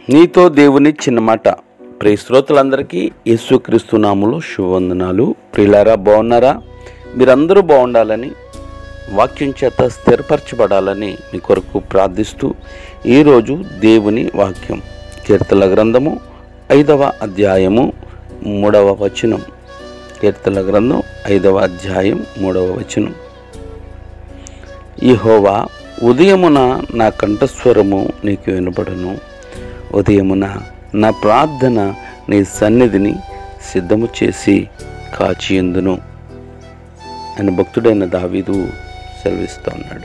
నీతో దేవుని చిన్న మాట ప్రియ శ్రోతలందరికీ యేసుక్రీస్తు నాములు శుభవందనాలు ప్రియులారా బాగున్నారా మీరందరూ బాగుండాలని వాక్యం చేత స్థిరపరచబడాలని మీ కొరకు ప్రార్థిస్తూ ఈరోజు దేవుని వాక్యం కీర్తన గ్రంథము ఐదవ అధ్యాయము మూడవ వచనం కీర్తన గ్రంథం ఐదవ అధ్యాయం మూడవ వచనం యెహోవా ఉదయమున నా కంఠస్వరము నీకు వినబడును ఉదయమున నా ప్రార్థన నీ సన్నిధిని సిద్ధము చేసి కాచియందును అని భక్తుడైన దావీదు సెలవిస్తున్నాడు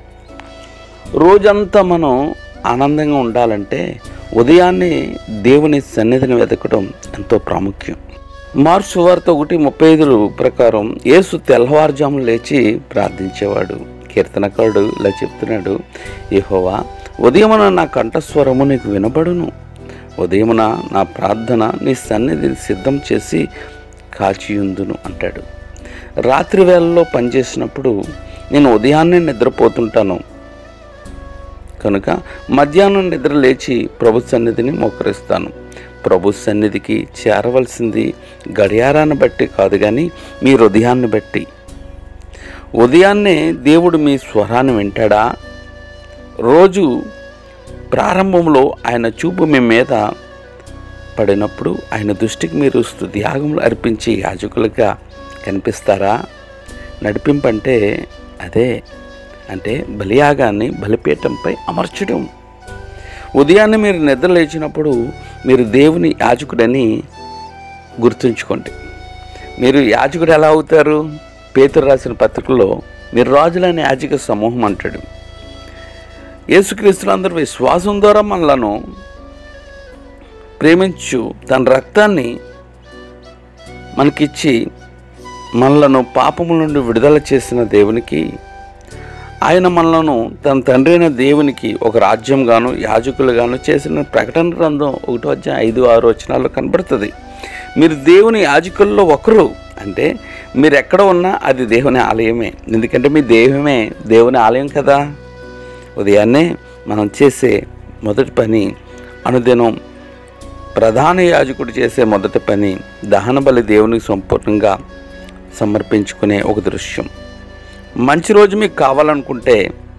రోజంతా మనం ఆనందంగా ఉండాలంటే ఉదయాన్నే దేవుని సన్నిధిని వెతకడం ఎంతో ప్రాముఖ్యం మార్సు వార్త ఒకటి ముప్పై ఐదు ప్రకారం యేసు తెల్లవారుజామున లేచి ప్రార్థించేవాడు కీర్తనకారుడు ఇలా చెప్తున్నాడు యెహోవా ఉదయమున నా కంఠస్వరము నీకు వినబడును ఉదయమున నా ప్రార్థన నీ సన్నిధిని సిద్ధం చేసి కాచియుందును అంటాడు రాత్రి వేళల్లో పనిచేసినప్పుడు నేను ఉదయాన్నే నిద్రపోతుంటాను కనుక మధ్యాహ్నం నిద్ర లేచి ప్రభు సన్నిధిని మోకరిస్తాను ప్రభు సన్నిధికి చేరవలసింది గడియారాన్ని బట్టి కాదు కానీ మీ హృదయాన్ని బట్టి ఉదయాన్నే దేవుడు మీ స్వరాన్ని వింటాడా రోజు ప్రారంభంలో ఆయన చూపు మీ మీద పడినప్పుడు ఆయన దృష్టికి మీరు స్తుత్యాగములు అర్పించి యాజకులుగా కనిపిస్తారా నడిపింపంటే అదే అంటే బలియాగాన్ని బలిపీఠంపై అమర్చడం ఉదయాన్నే మీరు నిద్ర లేచినప్పుడు మీరు దేవుని యాజకుడని గుర్తుంచుకోండి మీరు యాజకుడు ఎలా అవుతారు పేతురు రాసిన పత్రికలో మీరు రాజులనే యాజక సమూహం అంటాడు యేసుక్రీస్తులు అందరూ విశ్వాసం ద్వారా మనలను ప్రేమించు తన రక్తాన్ని మనకిచ్చి మనలను పాపముల నుండి విడుదల చేసిన దేవునికి ఆయన మనలను తన తండ్రి అయిన దేవునికి ఒక రాజ్యంగాను యాజకులుగాను చేసిన ప్రకటన గ్రంథం ఒకటో అధ్యాయం ఐదు ఆరు వచనాల్లో కనబడుతుంది మీరు దేవుని యాజకుల్లో ఒకరు అంటే మీరు ఎక్కడ ఉన్నా అది దేవుని ఆలయమే ఎందుకంటే మీ దేహమే దేవుని ఆలయం కదా ఉదయాన్నే మనం చేసే మొదటి పని అనుదినం ప్రధాన యాజకుడు చేసే మొదటి పని దహన బలి దేవునికి సంపూర్ణంగా సమర్పించుకునే ఒక దృశ్యం మంచి రోజు మీకు కావాలనుకుంటే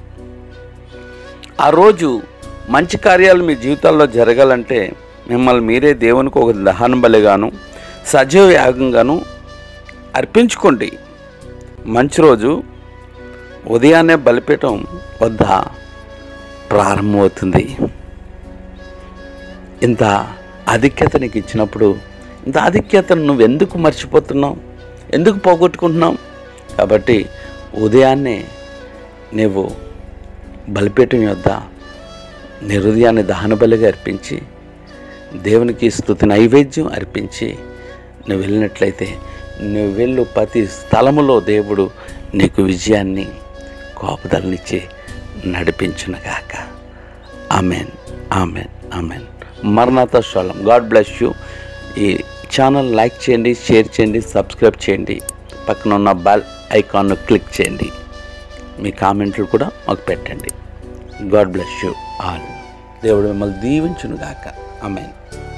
ఆ రోజు మంచి కార్యాలు మీ జీవితాల్లో జరగాలంటే మిమ్మల్ని మీరే దేవునికి ఒక దహన బలిగాను సజీవ యాగంగాను అర్పించుకోండి మంచి రోజు ఉదయాన్నే బలిపీఠం వద్ద ప్రారంభమవుతుంది ఇంత ఆధిక్యత నీకు ఇచ్చినప్పుడు ఇంత ఆధిక్యతను నువ్వు ఎందుకు మర్చిపోతున్నావు ఎందుకు పోగొట్టుకుంటున్నావు కాబట్టి ఉదయాన్నే నువ్వు బలిపీఠం యొద్ద నీ హృదయాన్ని దహన బలిగా అర్పించి దేవునికి స్థుతి నైవేద్యం అర్పించి నువ్వు వెళ్ళినట్లయితే నువ్వు వెళ్ళు ప్రతి స్థలములో దేవుడు నీకు విజయాన్ని కోపదలనిచ్చి నడిపించునగాక ఆమెన్ ఆమెన్ ఆమెన్ మరణాత శోళం గాడ్ బ్లెస్ యూ ఈ ఛానల్ లైక్ చేయండి షేర్ చేయండి సబ్స్క్రైబ్ చేయండి పక్కన ఉన్న బెల్ ఐకాన్ను క్లిక్ చేయండి మీ కామెంట్లు కూడా మాకు పెట్టండి గాడ్ బ్లెస్ యూ ఆల్ దేవుడు మిమ్మల్ని దీవించునుగాక ఆమెన్